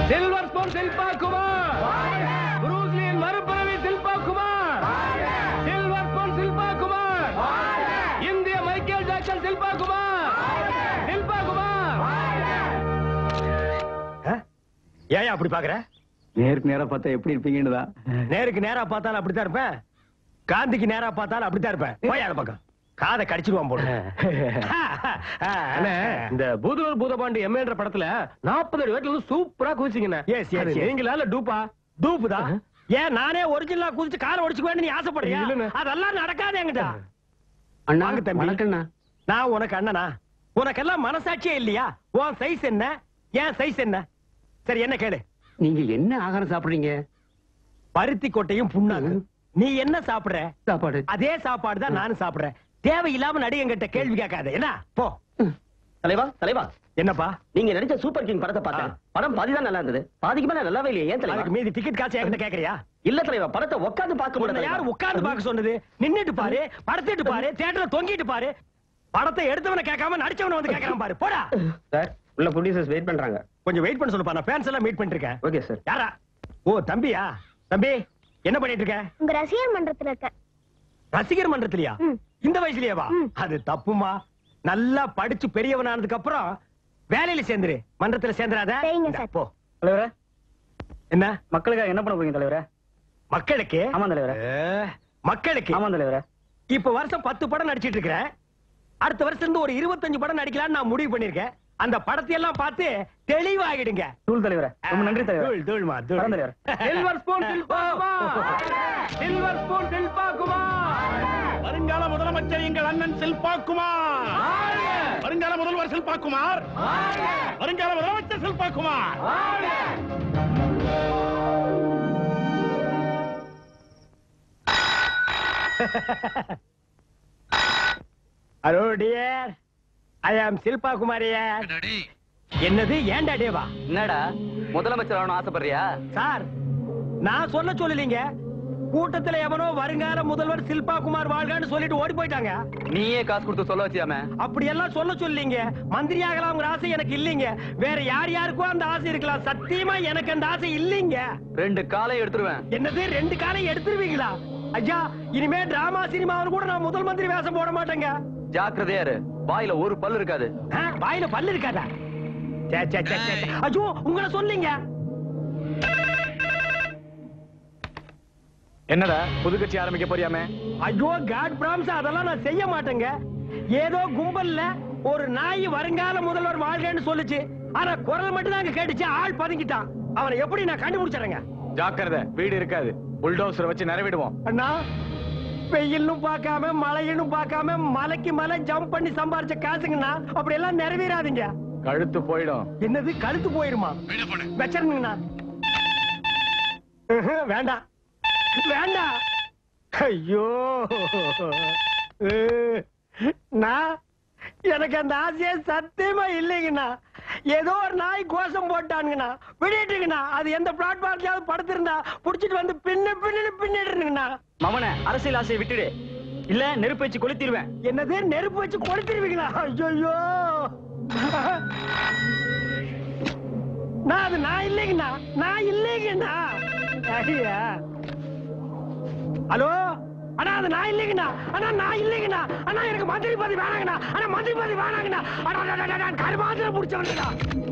Silver spoon Shilpa Kumar புரூஸ்லியின் மறுபிறவி Shilpa Kumar silver spoon Shilpa Kumar இந்திய மைக்கேல் ஜாக்சன் சில்பா குமார் சில்பா குமார் ஏன் அப்படி பாக்குற நேருக்கு நேரா பார்த்தா எப்படி இருப்பீங்கன்னு தான் நேருக்கு நேரா பார்த்தாலும் அப்படித்தான் இருப்பேன் காந்திக்கு நேரா பார்த்தாலும் அப்படித்தான் இருப்பேன் போய் அந்த பக்கம் காதை கடிச்சிருவான் போடு அண்ணே, இந்த பூதலூர் பூதபாண்டி எம்ஏன்ற படத்துல நாற்பது அடி வேட்டில சூப்பரா குதிச்சிங்கண்ணே Yes, yes, அது yes. நீங்களா இல்ல டூப்பா டூப்பு தான் ஏன் நானே ஒரிஜினலா குதிச்சு காலை உடைச்சுக்குவேன்னு நீ ஆசைப்படுறியா இல்லண்ணே. அதெல்லாம் நடக்காது என்கிட்ட அண்ணா வாங்க தம்பி. வணக்கம்ண்ணா நான் உனக்கு அண்ணனா உனக்கெல்லாம் மனசாட்சியே இல்லையா உன் சைஸ் என்ன ஏன் சைஸ் என்ன சரி என்ன கேளு நீங்க என்ன ஆகாரம் சாப்பிடுறீங்க பருத்தி கொட்டையும் புண்ணாக்கு நீ என்ன சாப்பிடுற சாப்பாடு அதே சாப்பாடு தான் நானும் சாப்பிடுறேன் தேவையில்லாம நடிகங்கிட்ட கேள்வி கேட்காத என்ன போ தலைவா தலைவா என்னப்பா நீங்க நடிச்ச சூப்பர் கிங் படத்தை பார்த்தேன் படம் பாதி தான் நல்லா இருந்தது பாதிக்கு மேல நல்லாவே இல்லையே ஏன் தலைவா அதுக்கு மீதி டிக்கெட் காசு என்கிட்ட கேக்குறியா இல்ல தலைவா படத்தை உட்கார்ந்து பார்க்க உன்னை முடியல யார் உட்கார்ந்து பார்க்க சொன்னது நின்னுட்டு பாரு படுத்துட்டு பாரு தியேட்டர்ல தொங்கிட்டு பாரு படத்தை எடுத்தவன கேட்காம நடிச்சவன வந்து கேக்குறான் பாரு போடா சார் உள்ள ப்ரொடியூசர்ஸ் வெயிட் பண்றாங்க கொஞ்சம் வெயிட் பண்ண சொல்லுப்பா நான் ஃபேன்ஸ் எல்லாம் மீட் பண்ணிட்டு இருக்கேன் ஓகே சார் யாரா ஓ தம்பியா தம்பி என்ன பண்ணிட்டு இருக்க உங்க ரசிகர் மன்றத்துல இருக்க ரசிகர் மன்றத்திலயா ம். இந்த வயசுலயேவா ம். அது தப்புமா நல்லா படிச்சு பெரியவன் ஆனதுக்கு அப்புறம் வேலையில சேர்ந்துரு மன்றத்துல சேர்ந்துராத சரிங்க இந்தா, சார். போ தலைவரே என்ன மக்களுக்காக என்ன பண்ண போறீங்க தலைவரே மக்களுக்கு ஆமா தலைவரே ஏ, மக்களுக்கு ஆமா தலைவரே இப்ப வருஷம் பத்து படம் நடிச்சிட்டு இருக்கிறேன் அடுத்த வருஷம் இருந்து ஒரு இருபத்தஞ்சு படம் நடிக்கலாம்னு நான் முடிவு பண்ணிருக்கேன் அந்த படத்தை எல்லாம் பார்த்து தெளிவாகிடுங்க தூள் தலைவரே ரொம்ப நன்றி தலைவரே தூள், தூள்மா, தூள். படம் தலைவர். Silver spoon Shilpa Kumar silver spoon Shilpa Kumar வருங்கால முதலமைச்சர் எங்கள் அண்ணன் சில்பா குமார் வருங்கால முதல்வர் சில்பா குமார் வருங்கால முதலமைச்சர் Shilpa Kumar hello dear I am Shilpa குமாரியார் என்னது ஏன்டா டேவா என்னடா முதலமைச்சர் ஆகணும் ஆசைப்படுறியா சார் நான் சொல்ல சொல்லலீங்க கூட்டத்துல எவனோ வருங்கால முதல்வர் சில்பா குமார் வாழ்கான்னு சொல்லிட்டு ஓடி போயிட்டாங்க நீயே காசு கொடுத்து சொல்ல வச்சியாமே அப்படி எல்லாம் சொல்ல சொல்லீங்க மந்திரி ஆகலாம்ங்கிற ஆசை எனக்கு இல்லைங்க வேற யார் யாருக்கோ அந்த ஆசை இருக்கலாம் சத்தியமா எனக்கு அந்த ஆசை இல்லைங்க ரெண்டு காலை எடுத்துருவேன் என்னது ரெண்டு காலை எடுத்துருவீங்களா ஐயா இனிமே டிராமா சினிமாவில் கூட நான் முதல் மந்திரி வேஷம் போட மாட்டேங்க ஜாக்கிரதையா இரு வாயில ஒரு பல்லு இருக்காது ஆ, வாயில பல்லு இருக்காதா சே, சே, சே, சே, சே. ஐயோ உங்களை சொல்லிங்க என்னடா புது கட்சி ஆரம்பிக்க போறியாமே ஐயோ காட் பிராம்ஸ் அதெல்லாம் நான் செய்ய மாட்டேங்க ஏதோ கும்பல்ல ஒரு நாய் வருங்கால முதல்வர் வாழ்கன்னு சொல்லுச்சு ஆனா குரல் மட்டும் தான் அங்க கேட்டுச்சு ஆள் பதுங்கிட்டான் அவனை எப்படி நான் கண்டுபிடிச்சிடுறேங்க ஜாக்கிரதை வீடு இருக்காது புல்டோசர் வச்சு நிறைவிடுவோம் அண்ணா வெயிலும் பார்க்காம மழையும் பார்க்காம மலைக்கு மலை ஜம்ப் பண்ணி சம்பாரிச்ச காசுங்கண்ணா அப்படி எல்லாம் நிறைவேறாதீங்க கழுத்து போயிடும் என்னது கழுத்து போயிருமா வச்சிருங்கண்ணா ம்ஹும், வேண்டாம் வேண்டாம் ஐயோ அஹ், நான் எனக்கு அந்த ஆசையே சத்தியமா இல்லைங்கண்ணா ஏதோ ஒரு நாய் கோஷம் போட்டானுங்கண்ணா விடிட்டுங்கண்ணா அது எந்த பிளாட்ஃபார்ம்லயாவது படுத்திருந்தா புடிச்சிட்டு வந்து பின்ன பின்னு பின்னிடுங்கண்ணா மவன அரசியல் ஆசையை விட்டுடு இல்ல நெருப்பு வச்சு கொளுத்திடுவேன் என்னது நெருப்பு வச்சு கொளுத்திருவீங்களா ஐயோ நான் அது நான் இல்லைங்கண்ணா நான் இல்லைங்கண்ணா ஐயா ஹலோ அண்ணா அது நான் இல்லைங்கண்ணா அண்ணா நான் இல்லைங்கண்ணா அண்ணா எனக்கு மந்திரி பதவி வேணாங்கண்ணா அண்ணா மந்திரி பதவி வேணாங்கண்ணா அண்ணா, அண்ணா, அண்ணா, அண்ணா, கருமாத்திரம் பிடிச்சவனுங்கண்ணா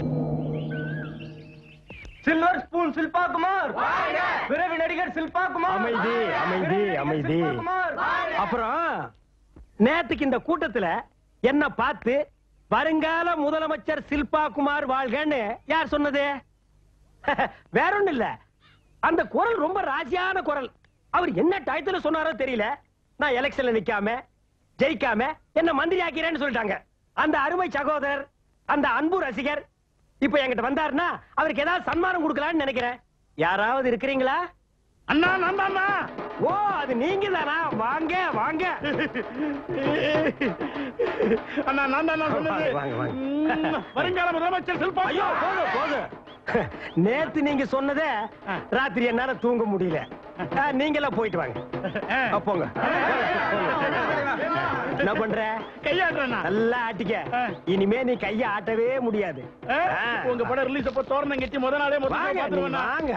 சில்வர் ஸ்பூன் சில்பா குமார் விரைவு நடிகர் சில்பா குமார் அமைதி அமைதி விரைவு நடிகர் அமைதி சில்பா குமார் அப்புறம் நேத்துக்கு இந்த கூட்டத்துல என்ன பார்த்து வருங்கால முதலமைச்சர் சில்பா குமார் வாழ்கன்னு யார் சொன்னது வேற ஒண்ணும் இல்ல அந்த குரல் ரொம்ப ராசியான குரல் அவர் என்ன டயத்துல சொன்னாரோ தெரியல நான் எலெக்ஷன்ல நிக்காம ஜெயிக்காம என்ன மந்திரி ஆக்கிறேன்னு சொல்லிட்டாங்க அந்த அருமை சகோதரர் அந்த அன்பு ரசிகர் இப்ப என்கிட்ட வந்தாருன்னா அவருக்கு ஏதாவது சன்மானம் கொடுக்கலாம்னு நினைக்கிறேன் யாராவது இருக்கிறீங்களா அண்ணா நான் தானா ஓ அது நீங்க தானா வாங்க வாங்க அண்ணா நான் தானா சொன்னது வாங்க, வாங்க. ம், வருங்கால முதலமைச்சர் சில்பா ஐயோ போதும் போதும் நேத்து நீங்க சொன்னதே ராத்திரி என்னால தூங்க முடியல ஆ, நீங்கெல்லாம் போயிட்டு வாங்க ஆ, போங்க என்ன பண்ற கையாடுறா நல்லா ஆட்டிக்க ஆ. இனிமே நீ கைய ஆட்டவே முடியாது ஆ. உங்க படம் ரிலீஸ் அப்போ தோரணம் கட்டி முத நாளே வாங்க நீ மொத்தம் வாங்க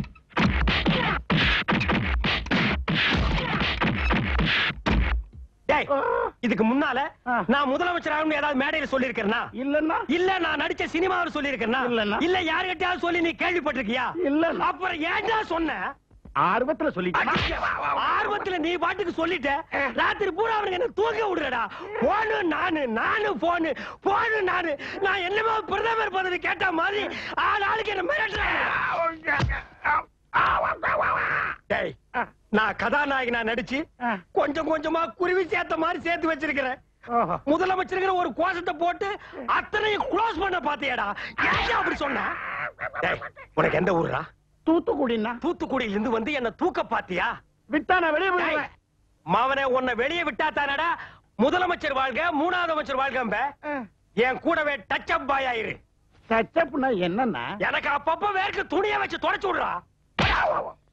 டேய், இதுக்கு முன்னால ஆ. நான் முதலமைச்சர் ஆகணும்னு ஏதாவது மேடையில சொல்லியிருக்கிறேனா இல்லன்னா இல்ல நான் நடிச்ச சினிமாவில் சொல்லியிருக்கிறேனா இல்லண்ணா. இல்ல யாருகிட்டயாவது சொல்லி நீ கேள்விப்பட்டிருக்கியா இல்லண்ணா. அப்புறம் ஏன்டா சொன்ன ஆர்வத்துல சொல்லிட்டேன் ஆர்வத்துல நீ பாட்டுக்கு சொல்லிட்ட ராத்திரி பூரா அவனுக்கு என்ன தூங்க விடுறடா போனு நானு நானு போனு போனு நானு நான் என்னமோ பிரதமர் பதவி கேட்ட மாதிரி ஆள் ஆளுக்கு என்ன மிரட்டுறாங்க டேய் நான் கதாநாயகனா நடிச்சு ஆ. கொஞ்சம் கொஞ்சமா குருவி சேர்த்த மாதிரி சேர்த்து வச்சிருக்கிறேன் ஓஹோ. முதலமைச்சருங்கிற ஒரு கோஷத்தை போட்டு அத்தனையும் க்ளோஸ் பண்ண பாத்தியாடா ஏன் அப்படி சொன்ன டேய், உனக்கு எந்த ஊருடா தூத்துக்குடின்னா தூத்துக்குடியில இருந்து வந்து என்ன தூக்க பாத்தியா விட்டா நான் வெளியே டேய், போயிடுவேன் மாவனே உன்னை வெளியே விட்டா தானடா முதலமைச்சர் வாழ்க மூணாவது அமைச்சர் வாழ்க என் கூடவே டச் அப் பாய் ஆயிரு டச்சப்னா என்னன்னா எனக்கு அப்பப்ப வேர்க்கு துணியை வச்சு தொடச்சு விடுறா